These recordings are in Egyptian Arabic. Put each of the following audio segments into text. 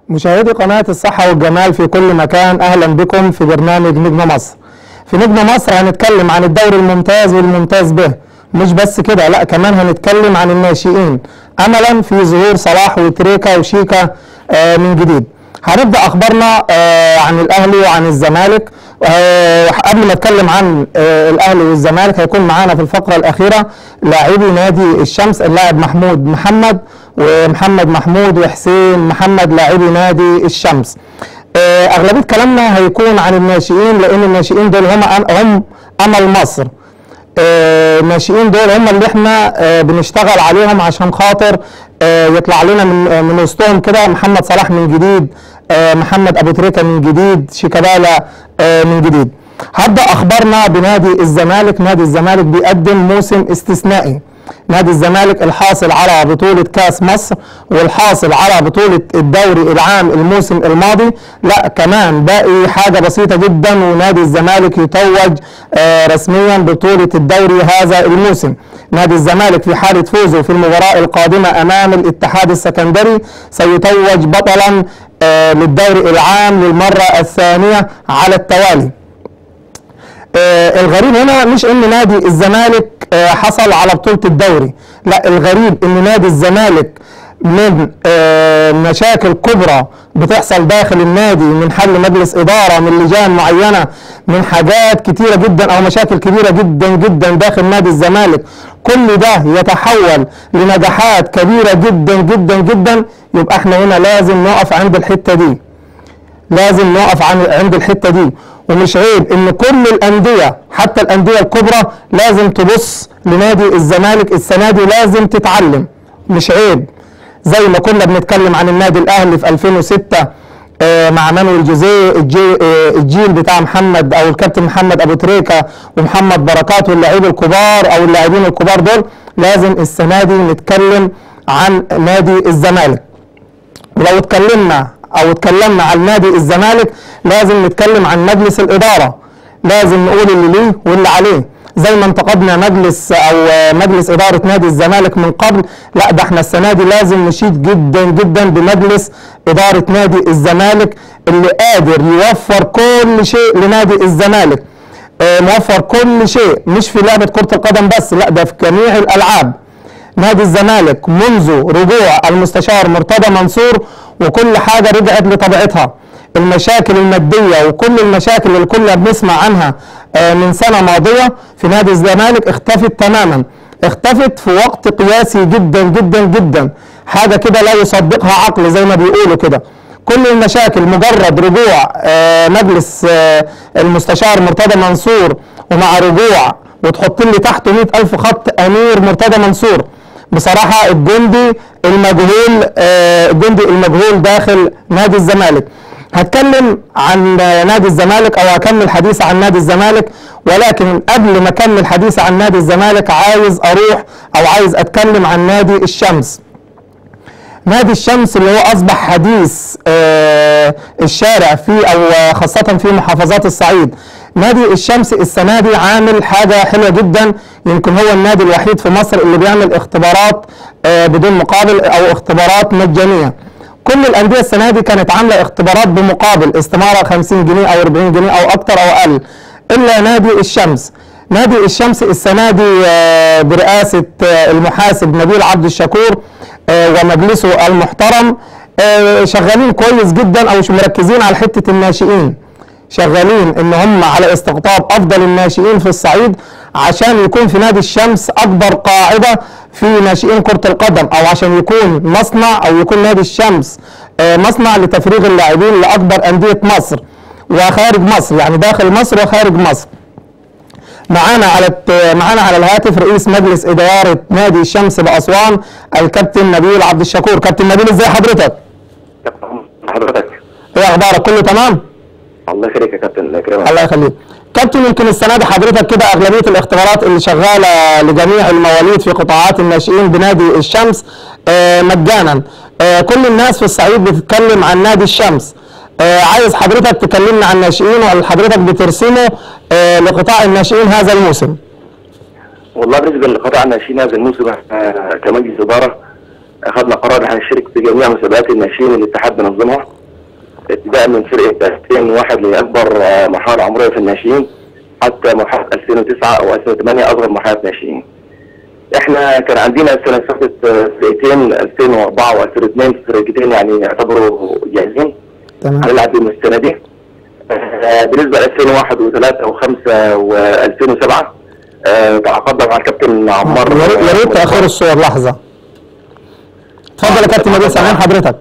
مشاهدي قناة الصحة والجمال في كل مكان أهلا بكم في برنامج نجم مصر في نجم مصر هنتكلم عن الدوري الممتاز والممتاز به مش بس كده لا كمان هنتكلم عن الناشئين أملا في ظهور صلاح وتريكا وشيكا آه من جديد هنبدأ أخبارنا آه عن الأهلي وعن الزمالك آه قبل ما اتكلم عن آه الاهلي والزمالك هيكون معانا في الفقره الاخيره لاعبي نادي الشمس اللاعب محمود محمد ومحمد محمود وحسين محمد لاعبي نادي الشمس آه اغلبيه كلامنا هيكون عن الناشئين لان الناشئين دول هم هم امل مصر آه، الناشئين دول هم اللي احنا آه، بنشتغل عليهم عشان خاطر آه، يطلع لنا من آه، من وسطهم كده محمد صلاح من جديد آه، محمد ابو تريكه من جديد شيكابالا آه، من جديد هبدا اخبارنا بنادي الزمالك نادي الزمالك بيقدم موسم استثنائي نادي الزمالك الحاصل على بطولة كاس مصر والحاصل على بطولة الدوري العام الموسم الماضي لا كمان باقي حاجة بسيطة جدا ونادي الزمالك يتوج آه رسميا بطولة الدوري هذا الموسم نادي الزمالك في حالة فوزه في المباراة القادمة أمام الاتحاد السكندري سيتوج بطلا آه للدوري العام للمرة الثانية على التوالي آه الغريب هنا مش ان نادي الزمالك آه حصل على بطولة الدوري لا الغريب ان نادي الزمالك من آه مشاكل كبرى بتحصل داخل النادي من حل مجلس إدارة من لجان معينة من حاجات كتيرة جدا أو مشاكل كبيرة جدا جدا داخل نادي الزمالك كل ده يتحول لنجاحات كبيرة جدا جدا جدا يبقى احنا هنا لازم نقف عند الحتة دي لازم نقف عن عند الحته دي ومش عيب ان كل الانديه حتى الانديه الكبرى لازم تبص لنادي الزمالك السنه دي لازم تتعلم مش عيب زي ما كنا بنتكلم عن النادي الاهلي في 2006 آه، مع مانويل جوزيه الجي- آه، الجيل بتاع محمد او الكابتن محمد ابو تريكه ومحمد بركات واللاعبين الكبار او اللاعبين الكبار دول لازم السنه دي نتكلم عن نادي الزمالك ولو اتكلمنا او اتكلمنا عن نادي الزمالك لازم نتكلم عن مجلس الاداره لازم نقول اللي ليه واللي عليه زي ما انتقدنا مجلس او آه، مجلس اداره نادي الزمالك من قبل لا ده احنا السنه دي لازم نشيد جدا جدا بمجلس اداره نادي الزمالك اللي قادر يوفر كل شيء لنادي الزمالك آه، موفر كل شيء مش في لعبه كره القدم بس لا ده في جميع الالعاب نادي الزمالك منذ رجوع المستشار مرتضى منصور وكل حاجة رجعت لطبيعتها المشاكل المادية وكل المشاكل اللي كنا بنسمع عنها آه، من سنة ماضية في نادي الزمالك اختفت تماما اختفت في وقت قياسي جدا جدا جدا حاجة كده لا يصدقها عقل زي ما بيقولوا كده كل المشاكل مجرد رجوع آه، مجلس آه، المستشار مرتضى منصور ومع رجوع وتحط لي تحته 100 ألف خط أمير مرتضى منصور بصراحة الجندي المجهول آه، الجندي المجهول داخل نادي الزمالك هتكلم عن آه، نادي الزمالك او هكمل حديث عن نادي الزمالك ولكن قبل ما اكمل حديث عن نادي الزمالك عايز اروح او عايز اتكلم عن نادي الشمس نادي الشمس اللي هو اصبح حديث آه، الشارع في او آه، خاصه في محافظات الصعيد نادي الشمس السنه دي عامل حاجه حلوه جدا يمكن هو النادي الوحيد في مصر اللي بيعمل اختبارات آه، بدون مقابل او اختبارات مجانيه كل الانديه السنه دي كانت عامله اختبارات بمقابل استماره 50 جنيه او 40 جنيه او اكتر او اقل الا نادي الشمس نادي الشمس السنه دي آه، برئاسه آه، المحاسب نبيل عبد الشكور آه، ومجلسه المحترم آه، شغالين كويس جدا او مش مركزين على حته الناشئين شغالين ان هم على استقطاب افضل الناشئين في الصعيد عشان يكون في نادي الشمس اكبر قاعده في ناشئين كره القدم او عشان يكون مصنع او يكون نادي الشمس آه، مصنع لتفريغ اللاعبين لاكبر انديه مصر وخارج مصر يعني داخل مصر وخارج مصر معانا على الت- معانا على الهاتف رئيس مجلس اداره نادي الشمس باسوان الكابتن نبيل عبد الشكور كابتن نبيل ازي حضرتك حضرتك ايه اخبارك كله تمام الله يخليك يا كابتن الله يكرمك الله يخليك كابتن يمكن السنه دي حضرتك كده اغلبيه الاختبارات اللي شغاله لجميع المواليد في قطاعات الناشئين بنادي الشمس آه، مجانا آه، كل الناس في الصعيد بتتكلم عن نادي الشمس آه، عايز حضرتك تكلمنا عن الناشئين ولا حضرتك بترسمه آه، لقطاع الناشئين هذا الموسم والله بالنسبه لقطاع الناشئين هذا الموسم احنا كمجلس اداره اخذنا قرار ان احنا نشارك في جميع مسابقات الناشئين اللي الاتحاد بينظمها ابتداء من فرقه 2001 لاكبر آه، مرحله عمريه في الناشئين حتى مرحله 2009 او 2008 اصغر مرحله ناشئين. احنا كان عندنا السنه اللي فاتت آه، فرقتين 2004 و2002 فرقتين يعني يعتبروا جاهزين تمام هنلعب بيهم السنه دي. آه، بالنسبه ل 2001 و3 و5 و2007 تعاقدنا مع الكابتن عمار يا ريت- يا ريت تاخر الصور لحظه اتفضل يا كابتن نبيل سامعين حضرتك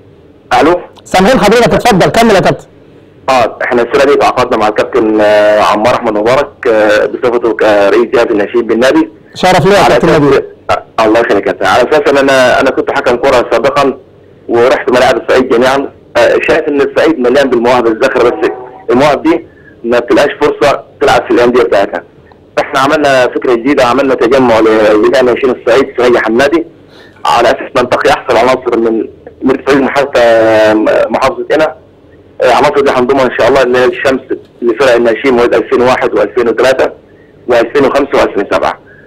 الو سامعين حضرتك اتفضل كمل يا كابتن اه احنا السنه دي تعاقدنا مع الكابتن آه، عمار احمد مبارك آه، بصفته كرئيس جهاز الناشئين بالنادي شرف ليا يا على كابتن اساس نبيل آه، الله يخليك يا كابتن على اساس ان انا انا كنت حكم كره سابقا ورحت ملاعب الصعيد جميعا آه، شايف ان الصعيد مليان بالمواهب الزاخره بس المواهب دي ما بتلاقيش فرصه تلعب في الانديه بتاعتها احنا عملنا فكره جديده عملنا تجمع لرجال ناشئين الصعيد في هيئه حمادي على اساس ننتقي احسن عناصر من من فريق محافظه محافظه هنا آه، عناصر دي هنضمها ان شاء الله اللي هي الشمس لفرق الناشئين مواليد 2001 و2003 و2005 و2007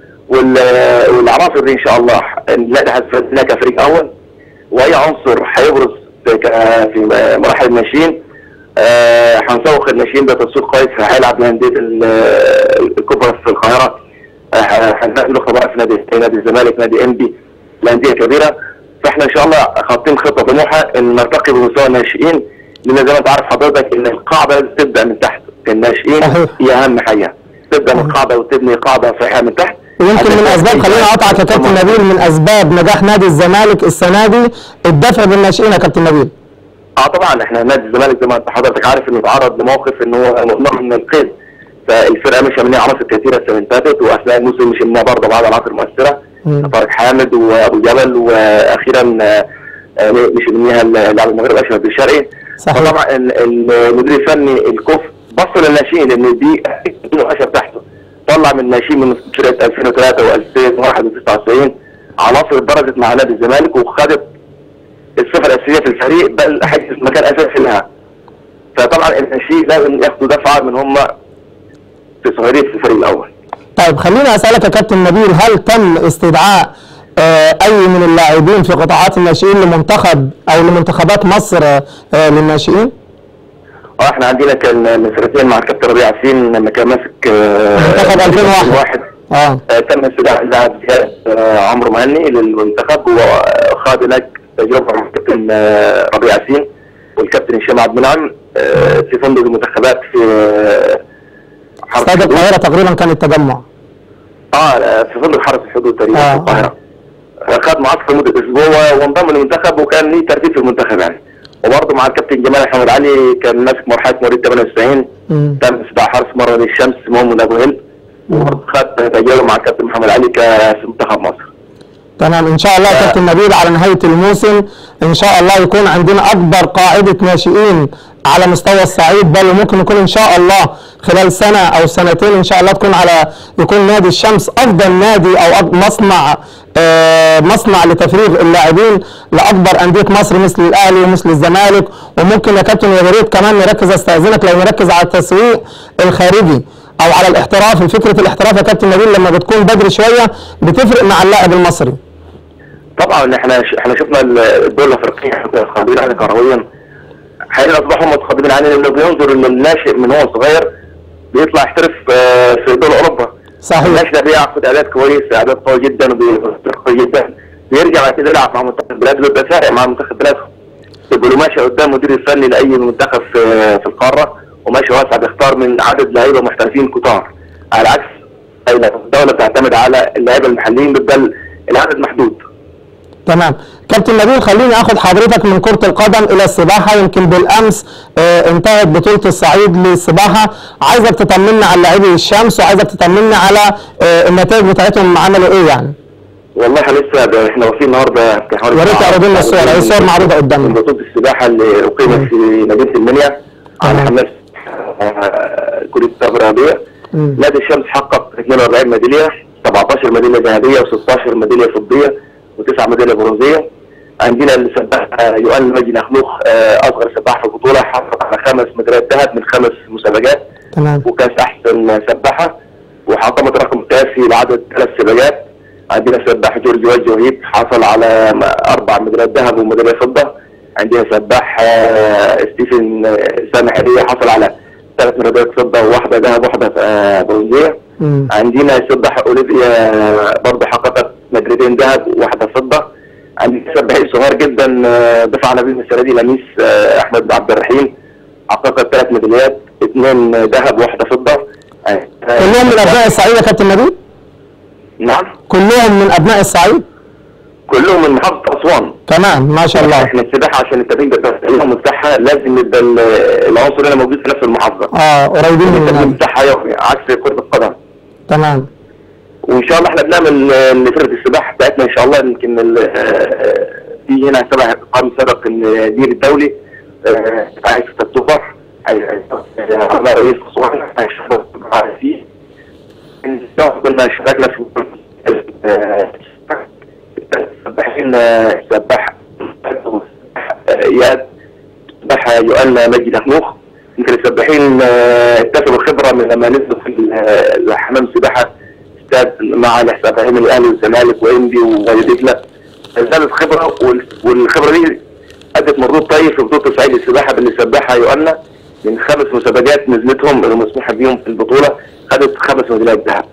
وال- والعناصر دي ان شاء الله نلاقي هتفيدنا كفريق اول واي عنصر هيبرز في ك- في مراحل الناشئين آه، هنسوق الناشئين ده تسويق كويس هيلعب لانديه ال- الكبرى في القاهره آه، هننقل له خبراء في نادي في نادي الزمالك نادي انبي الانديه كبيره فاحنا ان شاء الله حاطين خطه طموحه ان نرتقي بمستوى الناشئين لان زي ما انت عارف حضرتك ان القاعده لازم تبدا من تحت الناشئين صحيح. هي اهم حاجه تبدا من القاعده وتبني قاعده صحيحه من تحت ويمكن من اسباب خليني اقطعك يا كابتن نبيل من اسباب نجاح نادي الزمالك السنه دي الدفع بالناشئين يا كابتن نبيل اه طبعا احنا نادي الزمالك زي ما انت حضرتك عارف انه تعرض لموقف ان هو نوع من القيد فالفرقه مشى منها عناصر كثيره السنه اللي فاتت واثناء الموسم مشى منها برضه بعض العناصر المؤثره مم. طارق حامد وابو جبل واخيرا آه، آه، مشي منها اللاعب المغرب اشرف بن شرقي صحيح. فطبعا ال- المدير الفني الكوف بص للناشئين لان دي بدون اشرف تحته طلع من الناشئين من فرقه 2003 و2001 و99 عناصر درجت مع نادي الزمالك وخدت الصفه الاساسيه في الفريق بل حجز مكان اساسي لها فطبعا الناشئين لازم ياخدوا دفعه من هم في صغيرين في الفريق الاول طيب خليني اسالك يا كابتن نبيل هل تم استدعاء آه، اي من اللاعبين في قطاعات الناشئين لمنتخب او لمنتخبات مصر آه، للناشئين؟ اه احنا عندنا كان من سنتين مع الكابتن ربيع ياسين لما كان ماسك آه، منتخب 2001. اه آه، تم استدعاء اللاعب زياد آه، عمرو مهني للمنتخب وخاض هناك تجربه مع الكابتن آه، ربيع ياسين والكابتن هشام عبد المنعم آه، في فندق المنتخبات في آه، حرس استاد الحدود. القاهره تقريبا كان التجمع اه في فندق حرس الحدود تقريبا آه. في القاهره خد معسكر مده اسبوع وانضم للمنتخب وكان ليه ترتيب في المنتخب يعني وبرضه مع الكابتن جمال احمد علي كان ماسك مرحله مواليد 98 مم. تم استدعاء حارس مره للشمس مؤمن ابو هند وبرضه خد تجربه مع الكابتن محمد علي ك- في منتخب مصر تمام ان شاء الله يا آه. كابتن نبيل على نهايه الموسم ان شاء الله يكون عندنا اكبر قاعده ناشئين على مستوى الصعيد بل ممكن يكون ان شاء الله خلال سنه او سنتين ان شاء الله تكون على يكون نادي الشمس افضل نادي او أك- مصنع آه، مصنع لتفريغ اللاعبين لاكبر انديه مصر مثل الاهلي ومثل الزمالك وممكن يا كابتن يا ريت كمان نركز استاذنك لو نركز على التسويق الخارجي او على الاحتراف فكره الاحتراف يا كابتن نبيل لما بتكون بدري شويه بتفرق مع اللاعب المصري طبعا احنا احنا شفنا الدول الافريقيه خبير عنها كرويا حاليا اصبحوا متقدمين عننا لانه بينظر ان الناشئ من هو صغير بيطلع يحترف آه، في دول اوروبا صحيح الناشئ ده بياخد اعداد كويس اعداد قوي جدا وبيصير قوي جدا بيرجع بعد كده يلعب مع منتخب بلاده بيبقى فارق مع منتخب بلاده يبقى له ماشي قدام مدير الفني لاي منتخب في في القاره وماشي واسع بيختار من عدد لعيبه محترفين كتار على عكس اي الدوله بتعتمد على اللعيبه المحليين بتبقى العدد محدود تمام كابتن نبيل خليني اخد حضرتك من كرة القدم الى السباحة يمكن بالامس آه انتهت بطولة الصعيد للسباحة عايزك تطمنا على لاعبي الشمس وعايزك تطمنا على آه النتائج بتاعتهم عملوا ايه يعني والله لسه ده احنا واقفين النهارده في حوالي يا ريت ساعة. تعرضوا لنا الصور، هي الصور معروضة قدامنا. من بطوله السباحه اللي اقيمت في مدينه المنيا على تمام. حماس آه، كليه الطاقه الرياضيه مم. نادي الشمس حقق 42 ميداليه 17 ميداليه ذهبيه و16 ميداليه فضيه وتسع ميداليه برونزيه عندنا السباح آه، يؤن مجدي نخلوخ آه، اصغر سباح في البطوله حصل على خمس ميداليات ذهب من خمس مسابقات تمام وكانت احسن سباحه وحطمت رقم قياسي لعدد ثلاث سباقات عندنا سباح جورج وجه وهيب حصل على م- اربع ميداليات ذهب وميداليه فضه عندنا سباح آه، ستيفن آه، سامح هديه حصل على ثلاث ميداليات فضه وواحده ذهب وواحده آه، برونزيه مم. عندنا سباح اوليفيا برضه حققت ميداليتين ذهب وواحده فضه عندنا سباحين صغير جدا آه، دفعنا بهم السنه دي لميس آه، احمد عبد الرحيم حققت ثلاث ميداليات اثنين ذهب وواحده فضه آه، كلهم من ابناء الصعيد يا كابتن نبيل نعم كلهم من ابناء الصعيد كلهم من محافظه اسوان كمان ما شاء الله احنا السباحه عشان التدريب التدريب بتاعها لازم يبقى ال- العنصر هنا موجود في نفس المحافظه اه قريبين من التدريب النادي بتاعها يومي عكس كره القدم تمام وان شاء الله احنا بنعمل آه، لفرقه السباحه بتاعتنا ان شاء الله يمكن ال- آه، في هنا سبع قام سبق ان دير الدولي آه، عايز اكتوبر على رئيس اسوان هيشتغل فيه ان شاء الله كنا شاركنا في آه، سباحين آه، سباح آه، اياد سباح يؤلى مجد اخنوخ يمكن السباحين آه، اكتسبوا خبره من لما نزلوا في ال- آه، حمام السباحه استاد مع السباحين الاهلي والزمالك وانبي وغير زادت خبره وال- والخبره دي ادت مردود طيب في بطوله الصعيد السباحه باللي سباحه يؤلى من خمس مسابقات نزلتهم المسموح بيهم في البطوله خدت خمس ميداليات ذهب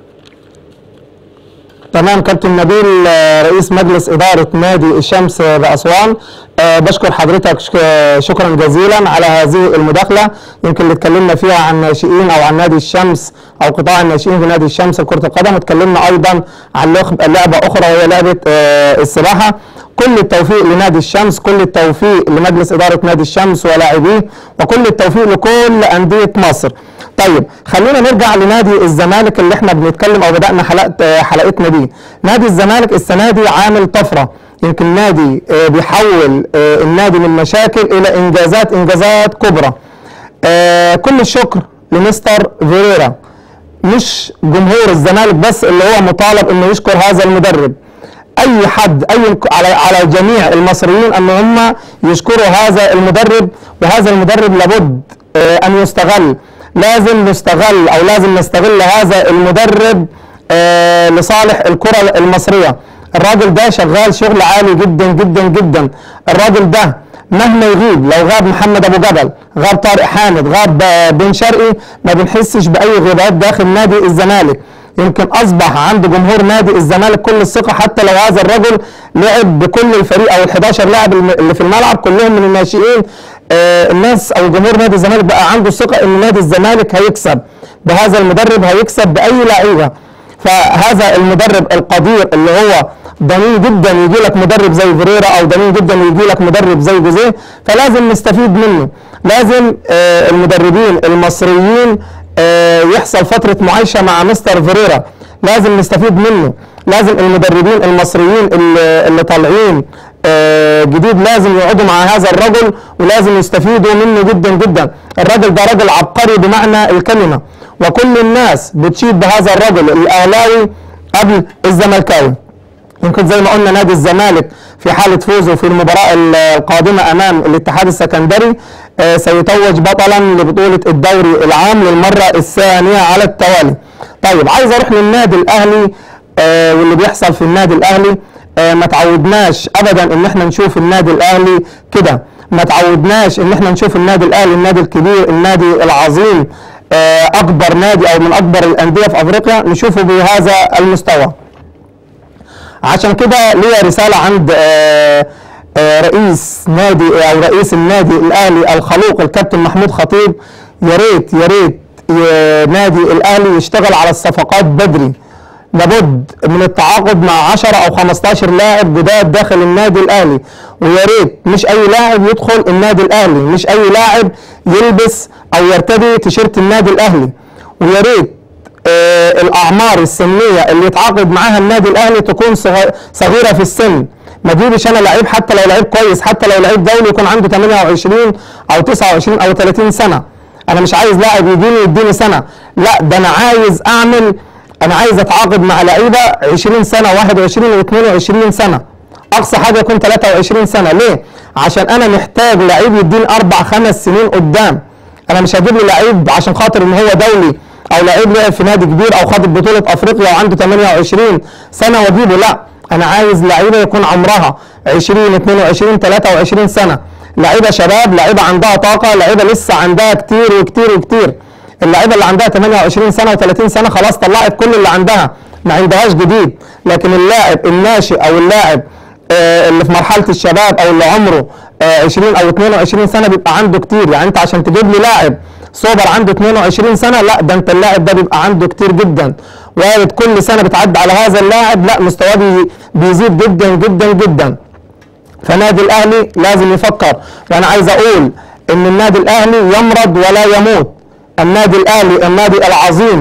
تمام كابتن نبيل آه، رئيس مجلس إدارة نادي الشمس بأسوان آه، بشكر حضرتك شك- شكرا جزيلا على هذه المداخلة يمكن اللي اتكلمنا فيها عن ناشئين أو عن نادي الشمس أو قطاع الناشئين في نادي الشمس لكرة القدم واتكلمنا أيضا عن لخ- لعبة أخرى وهي لعبة آه، السباحة كل التوفيق لنادي الشمس كل التوفيق لمجلس إدارة نادي الشمس ولاعبيه وكل التوفيق لكل أندية مصر طيب خلينا نرجع لنادي الزمالك اللي احنا بنتكلم او بدانا حلقه حلقتنا دي نادي الزمالك السنه دي عامل طفره يمكن نادي آه، بيحول آه، النادي من مشاكل الى انجازات انجازات كبرى آه، كل الشكر لمستر فيريرا مش جمهور الزمالك بس اللي هو مطالب انه يشكر هذا المدرب اي حد اي على على جميع المصريين ان هم يشكروا هذا المدرب وهذا المدرب لابد آه، ان يستغل لازم نستغل او لازم نستغل هذا المدرب آه، لصالح الكره المصريه الراجل ده شغال شغل عالي جدا جدا جدا الراجل ده مهما يغيب لو غاب محمد ابو جبل غاب طارق حامد غاب آه، بن شرقي ما بنحسش باي غيابات داخل نادي الزمالك يمكن اصبح عند جمهور نادي الزمالك كل الثقه حتى لو هذا الرجل لعب بكل الفريق او ال 11 لاعب الم- اللي في الملعب كلهم من الناشئين آه الناس او جمهور نادي الزمالك بقى عنده ثقه ان نادي الزمالك هيكسب بهذا المدرب هيكسب باي لعيبه فهذا المدرب القدير اللي هو ضمين جدا يجي لك مدرب زي فيريرا او ضمين جدا يجي لك مدرب زي جوزيه فلازم نستفيد منه لازم آه المدربين المصريين آه يحصل فتره معايشه مع مستر فيريرا لازم نستفيد منه لازم المدربين المصريين اللي, اللي طالعين آه جديد لازم يقعدوا مع هذا الرجل ولازم يستفيدوا منه جدا جدا الراجل ده راجل عبقري بمعنى الكلمه وكل الناس بتشيد بهذا الرجل الاهلاوي قبل الزملكاوي يمكن زي ما قلنا نادي الزمالك في حالة فوزه في المباراة القادمة أمام الاتحاد السكندري آه، سيتوج بطلا لبطولة الدوري العام للمرة الثانية على التوالي طيب عايز أروح للنادي الأهلي آه، واللي بيحصل في النادي الأهلي آه، ما تعودناش أبدا إن احنا نشوف النادي الأهلي كده ما تعودناش إن احنا نشوف النادي الأهلي النادي الكبير النادي العظيم آه، أكبر نادي أو من أكبر الأندية في أفريقيا نشوفه بهذا المستوى عشان كده ليا رسالة عند آه، آه، رئيس نادي أو رئيس النادي الأهلي الخلوق الكابتن محمود خطيب يا ريت يا ريت ي- نادي الأهلي يشتغل على الصفقات بدري لابد من التعاقد مع 10 أو 15 لاعب جداد داخل النادي الأهلي ويا ريت مش أي لاعب يدخل النادي الأهلي مش أي لاعب يلبس أو يرتدي تيشيرت النادي الأهلي ويا ريت آه، الاعمار السنيه اللي يتعاقد معاها النادي الاهلي تكون صغ- صغيره في السن ما تجيبش انا لعيب حتى لو لعيب كويس حتى لو لعيب دولي يكون عنده 28 او 29 او 30 سنه انا مش عايز لاعب يجيني يديني سنه لا ده انا عايز اعمل انا عايز اتعاقد مع لعيبه 20 سنه 21 و22 سنه اقصى حاجه يكون 23 سنه ليه عشان انا محتاج لعيب يديني اربع خمس سنين قدام انا مش هجيب لي لعيب عشان خاطر ان هو دولي او لعيب لعب في نادي كبير او خد بطوله افريقيا وعنده 28 سنه واجيبه لا انا عايز لعيبه يكون عمرها 20 22 23 سنه لعيبه شباب لعيبه عندها طاقه لعيبه لسه عندها كتير وكتير وكتير اللعيبه اللي عندها 28 سنه و30 سنه خلاص طلعت كل اللي عندها ما عندهاش جديد لكن اللاعب الناشئ او اللاعب آه، اللي في مرحله الشباب او اللي عمره آه، 20 او 22 سنه بيبقى عنده كتير يعني انت عشان تجيب لي لاعب سوبر عنده 22 سنه لا ده انت اللاعب ده بيبقى عنده كتير جدا وارد كل سنه بتعدي على هذا اللاعب لا مستواه بي- بيزيد جدا جدا جدا فنادي الاهلي لازم يفكر وانا عايز اقول ان النادي الاهلي يمرض ولا يموت النادي الاهلي النادي العظيم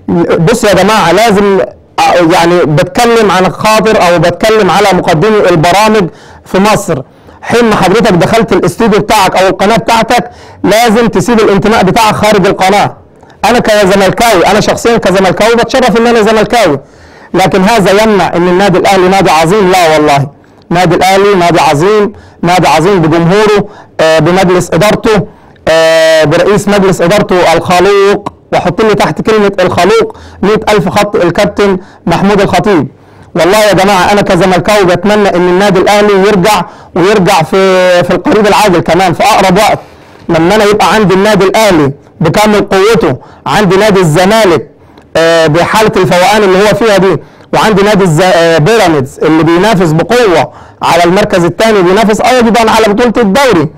بص يا جماعه لازم أ- يعني بتكلم عن خاطر او بتكلم على مقدمي البرامج في مصر حين ما حضرتك دخلت الاستوديو بتاعك او القناه بتاعتك لازم تسيب الانتماء بتاعك خارج القناه انا كزملكاوي انا شخصيا كزملكاوي بتشرف ان انا زملكاوي لكن هذا يمنع ان النادي الاهلي نادي عظيم لا والله نادي الاهلي نادي عظيم نادي عظيم بجمهوره آه، بمجلس ادارته آه، برئيس مجلس ادارته الخلوق وحط لي تحت كلمه الخلوق 100000 خط الكابتن محمود الخطيب والله يا جماعه انا كزملكاوي بتمنى ان النادي الاهلي يرجع ويرجع في في القريب العاجل كمان في اقرب وقت لما انا يبقى عندي النادي الاهلي بكامل قوته عندي نادي الزمالك آه، بحاله الفوقان اللي هو فيها دي وعندي نادي الز- آه، بيراميدز اللي بينافس بقوه على المركز الثاني بينافس ايضا على بطوله الدوري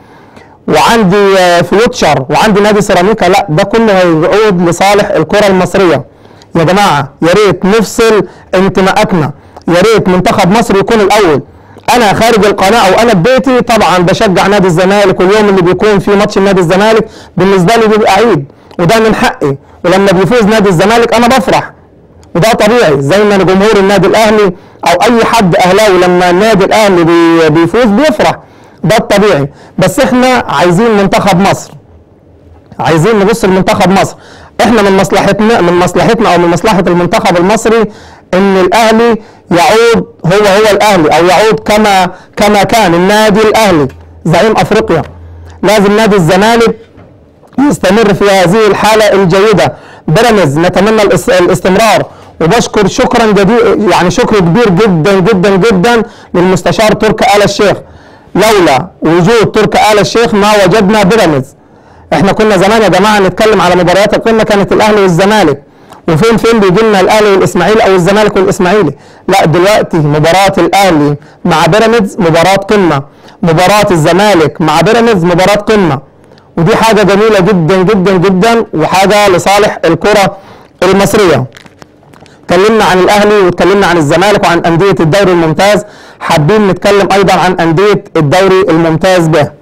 وعندي آه، فيوتشر وعندي نادي سيراميكا لا ده كله هيعود لصالح الكره المصريه يا جماعه يا ريت نفصل انتماءاتنا يا ريت منتخب مصر يكون الاول انا خارج القناه او انا ببيتي طبعا بشجع نادي الزمالك واليوم اللي بيكون فيه ماتش نادي الزمالك بالنسبه لي بيبقى عيد وده من حقي ولما بيفوز نادي الزمالك انا بفرح وده طبيعي زي ما جمهور النادي الاهلي او اي حد اهلاوي لما النادي الاهلي بي- بيفوز بيفرح ده الطبيعي بس احنا عايزين منتخب مصر عايزين نبص لمنتخب مصر احنا من مصلحتنا من مصلحتنا او من مصلحه المنتخب المصري ان الاهلي يعود هو هو الاهلي او يعود كما كما كان النادي الاهلي زعيم افريقيا لازم نادي الزمالك يستمر في هذه الحالة الجيدة بيراميدز نتمنى الاس- الاستمرار وبشكر شكرا جديد يعني شكر كبير جدا جدا جدا للمستشار تركي آل الشيخ لولا وجود تركي آل الشيخ ما وجدنا بيراميدز احنا كنا زمان يا جماعه نتكلم على مباريات القمه كانت الاهلي والزمالك وفين فين بيجي لنا الاهلي والاسماعيلي او الزمالك والاسماعيلي لا دلوقتي مباراه الاهلي مع بيراميدز مباراه قمه مباراه الزمالك مع بيراميدز مباراه قمه ودي حاجه جميله جدا جدا جدا وحاجه لصالح الكره المصريه اتكلمنا عن الاهلي واتكلمنا عن الزمالك وعن انديه الدوري الممتاز حابين نتكلم ايضا عن انديه الدوري الممتاز به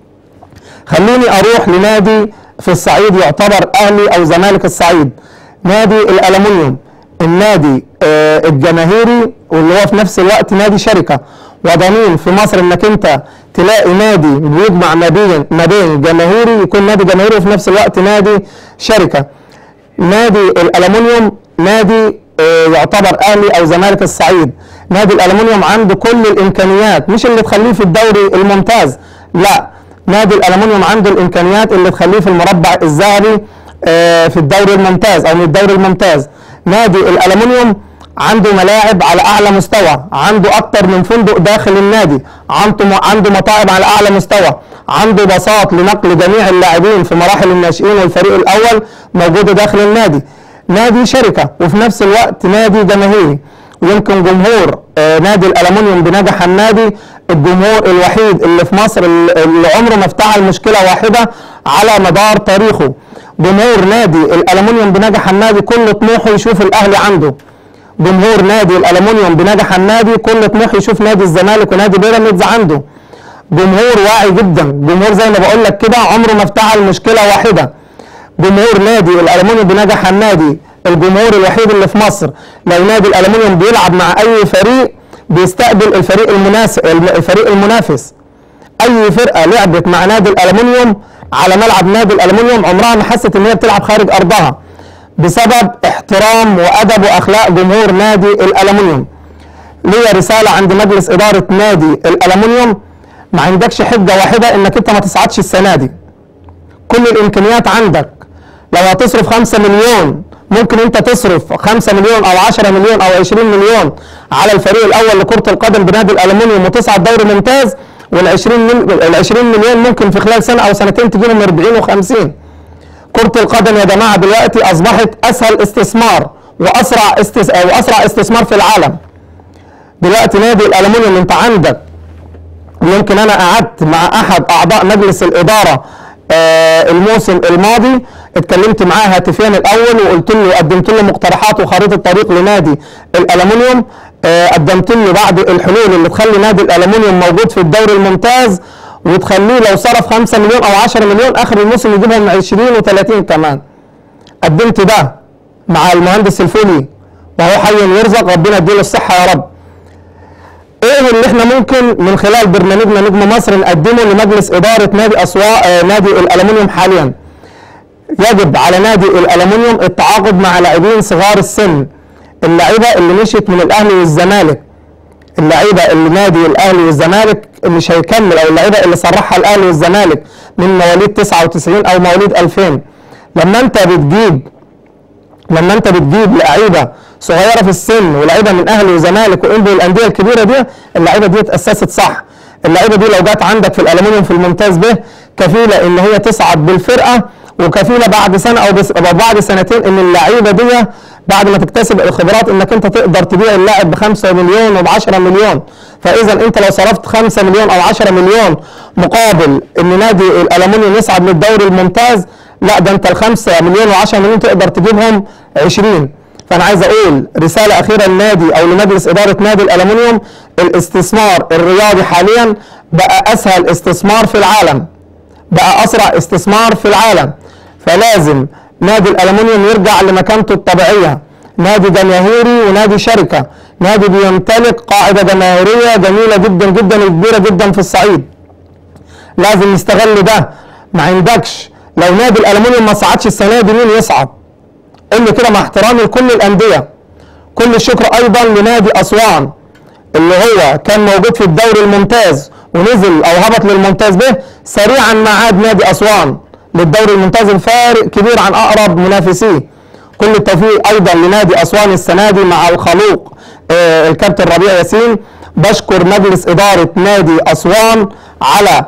خليني اروح لنادي في الصعيد يعتبر اهلي او زمالك الصعيد نادي الالومنيوم النادي آه، الجماهيري واللي هو في نفس الوقت نادي شركه وضمين في مصر انك انت تلاقي نادي بيجمع ما بين ما بين جماهيري يكون نادي جماهيري وفي نفس الوقت نادي شركه نادي الالومنيوم نادي آه، يعتبر اهلي او زمالك الصعيد نادي الالومنيوم عنده كل الامكانيات مش اللي تخليه في الدوري الممتاز لا نادي الالومنيوم عنده الامكانيات اللي تخليه في المربع الذهبي آه، في الدوري الممتاز او من الدوري الممتاز نادي الالومنيوم عنده ملاعب على اعلى مستوى عنده اكتر من فندق داخل النادي عنده عنده مطاعم على اعلى مستوى عنده باصات لنقل جميع اللاعبين في مراحل الناشئين والفريق الاول موجوده داخل النادي نادي شركه وفي نفس الوقت نادي جماهيري ويمكن جمهور آه، نادي الالومنيوم بنجح النادي الجمهور الوحيد اللي في مصر اللي عمره ما افتعل مشكله واحده على مدار تاريخه جمهور نادي الالومنيوم بنجح النادي كل طموحه يشوف الاهلي عنده جمهور نادي الالومنيوم بنجح النادي كل طموح يشوف نادي الزمالك ونادي بيراميدز عنده جمهور واعي جدا جمهور زي ما بقول لك كده عمره ما افتعل مشكله واحده جمهور نادي الالومنيوم بنجح النادي الجمهور الوحيد اللي في مصر لو نادي الالومنيوم بيلعب مع اي فريق بيستقبل الفريق المناسب الفريق المنافس اي فرقه لعبت مع نادي الالومنيوم على ملعب نادي الالومنيوم عمرها ما حست ان هي بتلعب خارج ارضها بسبب احترام وادب واخلاق جمهور نادي الالومنيوم ليا رساله عند مجلس اداره نادي الالومنيوم ما عندكش حجه واحده انك انت ما تصعدش السنه دي كل الامكانيات عندك لو هتصرف 5 مليون ممكن انت تصرف 5 مليون او 10 مليون او 20 مليون على الفريق الاول لكره القدم بنادي الالومنيوم وتصعد دوري ممتاز وال 20 مل... ال 20 مليون ممكن في خلال سنه او سنتين تجيبهم 40 و50 كرة القدم يا جماعة دلوقتي أصبحت أسهل استثمار وأسرع استس... وأسرع استثمار في العالم. دلوقتي نادي الألمونيوم أنت عندك ويمكن أنا قعدت مع أحد أعضاء مجلس الإدارة آه الموسم الماضي اتكلمت معاه هاتفيا الأول وقلت له قدمت له مقترحات وخريطة طريق لنادي الألمونيوم آه قدمت له بعض الحلول اللي تخلي نادي الألمونيوم موجود في الدوري الممتاز وتخليه لو صرف 5 مليون او 10 مليون اخر الموسم يجيبهم 20 و30 كمان قدمت ده مع المهندس الفولي وهو حي يرزق ربنا يديله الصحه يا رب ايه اللي احنا ممكن من خلال برنامجنا نجم مصر نقدمه لمجلس اداره نادي اسواق آه نادي الالومنيوم حاليا يجب على نادي الالومنيوم التعاقد مع لاعبين صغار السن اللعيبه اللي مشيت من الاهلي والزمالك اللعيبه اللي نادي الاهلي والزمالك مش هيكمل او اللعيبه اللي صرحها الاهلي والزمالك من مواليد 99 او مواليد 2000 لما انت بتجيب لما انت بتجيب لعيبه صغيره في السن ولعيبه من اهلي وزمالك وانبي الانديه الكبيره دي اللعيبه دي اتاسست صح اللعيبه دي لو جت عندك في الالومنيوم في الممتاز به كفيله ان هي تصعد بالفرقه وكفيله بعد سنه او, بس أو بعد سنتين ان اللعيبه دي بعد ما تكتسب الخبرات انك انت تقدر تبيع اللاعب ب 5 مليون وب 10 مليون فاذا انت لو صرفت 5 مليون او 10 مليون مقابل ان نادي الالومنيوم يصعد للدوري الممتاز لا ده انت ال 5 مليون و10 مليون تقدر تجيبهم 20 فانا عايز اقول رساله اخيره للنادي او لمجلس اداره نادي الالومنيوم الاستثمار الرياضي حاليا بقى اسهل استثمار في العالم بقى اسرع استثمار في العالم فلازم نادي الالومنيوم يرجع لمكانته الطبيعيه نادي جماهيري ونادي شركه نادي بيمتلك قاعده جماهيريه جميله جدا جدا وكبيره جدا في الصعيد لازم نستغل ده ما عندكش لو نادي الالومنيوم ما صعدش السنه دي مين يصعد قول لي كده مع احترامي لكل الانديه كل الشكر ايضا لنادي اسوان اللي هو كان موجود في الدوري الممتاز ونزل او هبط للممتاز به سريعا ما عاد نادي اسوان للدوري الممتاز الفارق كبير عن اقرب منافسيه كل التوفيق ايضا لنادي اسوان السنه دي مع الخلوق آه الكابتن ربيع ياسين بشكر مجلس اداره نادي اسوان على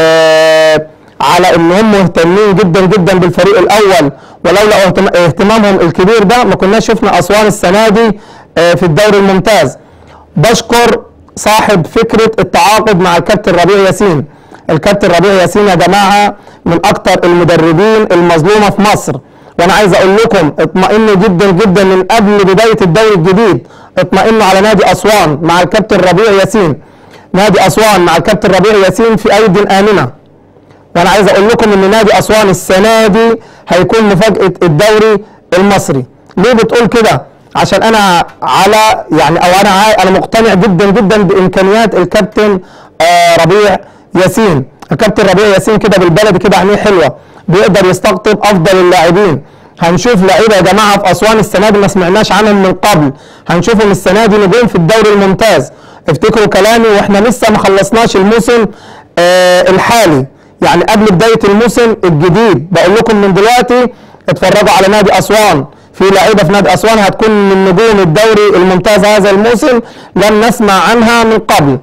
آه على ان هم مهتمين جدا جدا بالفريق الاول ولولا اهتمامهم الكبير ده ما كناش شفنا اسوان السنه دي آه في الدوري الممتاز بشكر صاحب فكره التعاقد مع الكابتن ربيع ياسين الكابتن ربيع ياسين يا جماعه من اكتر المدربين المظلومه في مصر وانا عايز اقول لكم اطمئنوا جدا جدا من قبل بدايه الدوري الجديد اطمئنوا على نادي اسوان مع الكابتن ربيع ياسين نادي اسوان مع الكابتن ربيع ياسين في ايدي امنه وانا عايز اقول لكم ان نادي اسوان السنه دي هيكون مفاجاه الدوري المصري ليه بتقول كده عشان انا على يعني او انا انا مقتنع جدا جدا بامكانيات الكابتن آه ربيع ياسين الكابتن ربيع ياسين كده بالبلدي كده عينيه حلوه بيقدر يستقطب افضل اللاعبين هنشوف لعيبه يا جماعه في اسوان السنه دي ما سمعناش عنهم من قبل هنشوفهم السنه دي نجوم في الدوري الممتاز افتكروا كلامي واحنا لسه ما خلصناش الموسم آه الحالي يعني قبل بدايه الموسم الجديد بقول لكم من دلوقتي اتفرجوا على نادي اسوان في لعيبه في نادي اسوان هتكون من نجوم الدوري الممتاز هذا الموسم لم نسمع عنها من قبل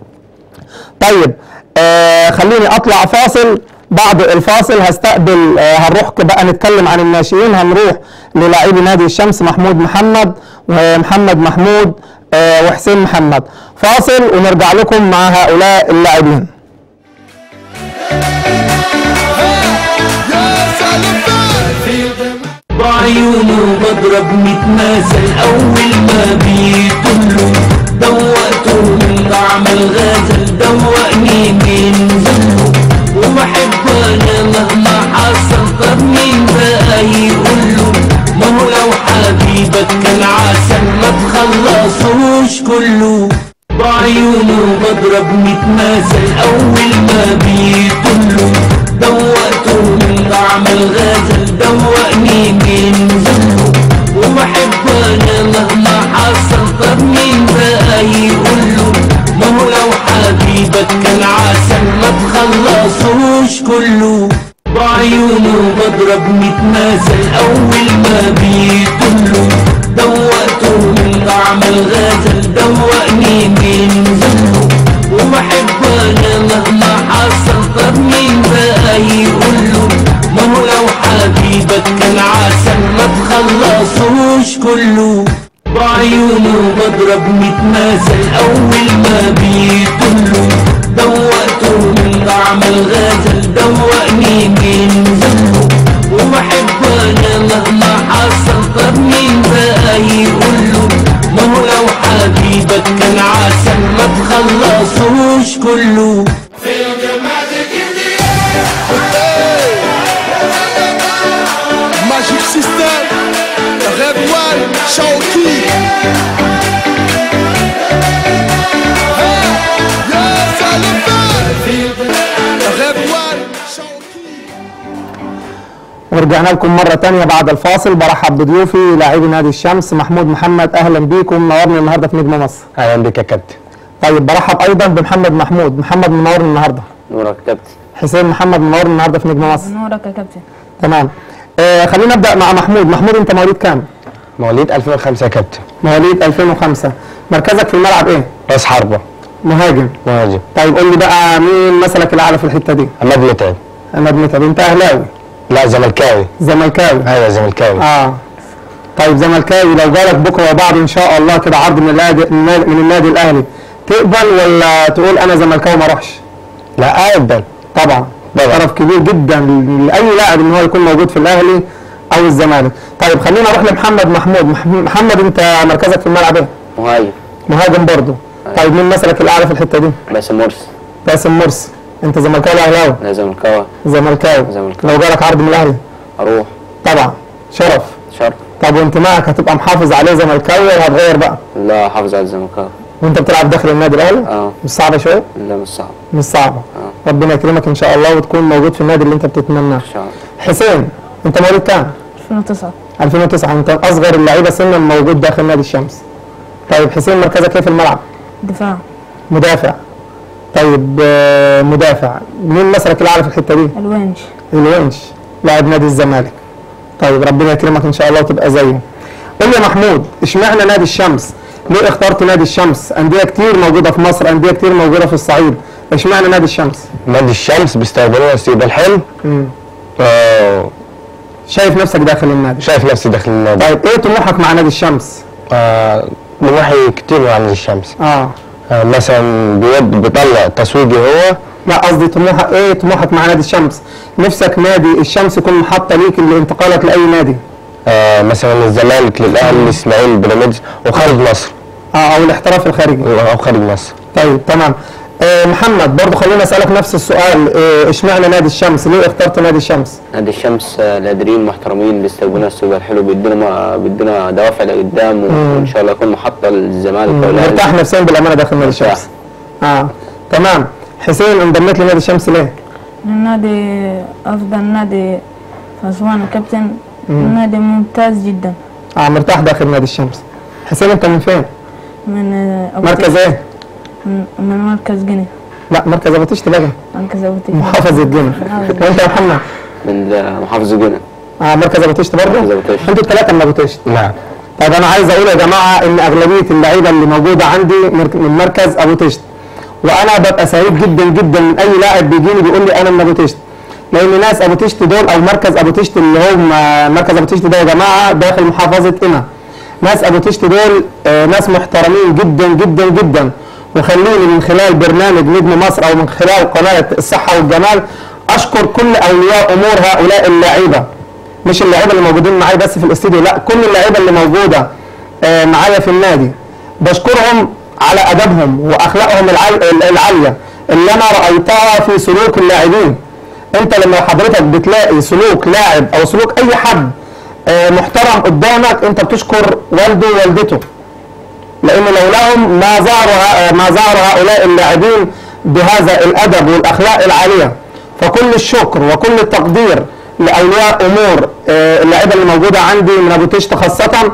طيب آه خليني اطلع فاصل بعد الفاصل هستقبل آه هنروح بقى نتكلم عن الناشئين هنروح للاعبي نادي الشمس محمود محمد ومحمد محمود آه وحسين محمد فاصل ونرجع لكم مع هؤلاء اللاعبين بعيونه بضرب متنازل اول ما بيطلوا دوقته من طعم الغزل دوقني من ذله وبحب انا مهما حصل طب مين بقى يقوله ما هو لو حبيبك كان عسل ما تخلصوش كله بعيونه بضرب متنازل اول ما بيطلوا دوقته من طعم الغزل دوقني من ذله وبحب انا مهما حصل طب مين بقى يقوله ما هو لو حبيبك كان عسل ما تخلصوش كله بعيونه بضرب متنازل اول ما بيطلوا دوقته من طعم الغزل دوقني من ذله وبحب انا مهما حصل طب مين بقى يقوله ما هو لو حبيبك كان عسل ما تخلصوش كله بعيونه بضرب ميت مثل اول ما بيطلوا دوقته من طعم الغزل دوقني من ذله وبحب انا مهما حصل طب مين بقى يقوله ما هو لو حبيبك كان عسل ما تخلصوش كله Magic System, Red One, Shawty. Yes, I love that. Red One, Shawty. ورجعنا لكم مرة تانية بعد الفاصل برحب بضيوفي لاعبي نادي الشمس محمود محمد أهلا بيكم منورني النهاردة في نجم مصر اهلا بك يا كابتن طيب برحب أيضا بمحمد محمود محمد منورني النهاردة نورك كابتن حسين محمد منورني النهاردة في نجم مصر نورك يا كابتن تمام آه خلينا نبدأ مع محمود محمود أنت مواليد كام؟ مواليد 2005 يا كابتن مواليد 2005 مركزك في الملعب إيه؟ راس حربة مهاجم مهاجم طيب قول لي بقى مين مثلك الأعلى في الحتة دي؟ عماد متعب عماد متعب أنت أهلاوي لا زملكاوي زملكاوي ايوه زملكاوي اه طيب زملكاوي لو جالك بكره وبعد ان شاء الله كده عرض من النادي من النادي الاهلي تقبل ولا تقول انا زملكاوي ما اروحش؟ لا اقبل طبعا طبعا. شرف كبير جدا لاي لاعب ان هو يكون موجود في الاهلي او الزمالك طيب خلينا نروح لمحمد محمود مح- محمد انت مركزك في الملعب ايه؟ مهاجم مهاجم برضه طيب مين مثلك الاعلى في الحته دي؟ باسم مرسي باسم مرسي انت زملكاوي ولا اهلاوي؟ لا زملكاوي زملكاوي زملكاوي. لو جالك عرض من الاهلي اروح طبعا شرف شرط طب وانتمائك هتبقى محافظ عليه زملكاوي ولا هتغير بقى؟ لا حافظ على الزملكاوي وانت بتلعب داخل النادي الاهلي اه مش صعبه شويه لا مش صعب مش صعبه ربنا يكرمك ان شاء الله وتكون موجود في النادي اللي انت بتتمناه ان شاء الله حسين انت مواليد كام 2009 2009 انت اصغر اللعيبه سنا موجود داخل نادي الشمس طيب حسين مركزك ايه في الملعب دفاع مدافع طيب آه، مدافع مين مثلك الاعلى في الحته دي الونش الونش لاعب نادي الزمالك طيب ربنا يكرمك ان شاء الله وتبقى زيه قول لي يا محمود اشمعنى نادي الشمس ليه اخترت نادي الشمس انديه كتير موجوده في مصر انديه كتير موجوده في الصعيد اشمعنى نادي الشمس نادي الشمس بيستقبلونا استقبال حلو مم. آه شايف نفسك داخل النادي شايف نفسي داخل النادي طيب ايه طموحك مع نادي الشمس آه طموحي كتير عن الشمس اه آه مثلا بيود بيطلع تسويقي هو لا قصدي طموحك ايه طموحك مع نادي الشمس نفسك نادي الشمس يكون محطه ليك لانتقالك لاي نادي آه مثلا الزمالك للاهلي الاسماعيلي بيراميدز وخارج مصر اه او الاحتراف الخارجي او خارج مصر طيب تمام آه محمد برضو خليني اسالك نفس السؤال آه، اشمعنى نادي الشمس ليه اخترت نادي الشمس نادي الشمس آه، نادرين محترمين بيستقبلونا استقبال حلو بيدونا ما- بيدونا دوافع لقدام وان شاء الله يكون محطه للزمالك مرتاح والاهلي نفسيا بالامانه داخل نادي مرتاح. الشمس اه تمام حسين انضميت لنادي الشمس ليه النادي أفضل نادي في أسوان يا كابتن نادي ممتاز جدا اه مرتاح داخل نادي الشمس حسين انت من فين من آه، أبو مركز تيش- ايه من, من مركز جني لا مركز ابو تشت بقى مركز أبو تيش. محافظه جنة وانت يا محمد من آه، محافظه جنة اه مركز ابو تشت برضه مركز أبو تشت. انتوا الثلاثه من ابو تشت نعم طيب انا عايز اقول يا جماعه ان اغلبيه اللعيبه اللي موجوده عندي مرك- من مركز ابو تشت وانا ببقى سعيد جدا جدا من اي لاعب بيجيني بيقول لي انا من ابو تشت لان ناس ابو تشت دول او مركز ابو تشت اللي هم مركز ابو تشت ده يا جماعه داخل محافظه قنا ناس ابو تشت دول آه، ناس محترمين جدا جدا جدا وخليني من خلال برنامج نجم مصر او من خلال قناه الصحه والجمال اشكر كل اولياء امور هؤلاء اللاعيبه مش اللعيبه اللي موجودين معايا بس في الاستديو لا كل اللعيبه اللي موجوده آه، معايا في النادي بشكرهم على ادبهم واخلاقهم العال- العاليه اللي انا رايتها في سلوك اللاعبين انت لما حضرتك بتلاقي سلوك لاعب او سلوك اي حد آه، محترم قدامك انت بتشكر والده ووالدته لان لولاهم ما ظهر ما ظهر هؤلاء اللاعبين بهذا الادب والاخلاق العاليه فكل الشكر وكل التقدير لاولياء امور آه، اللعيبه اللي موجوده عندي من ابو تشت خاصه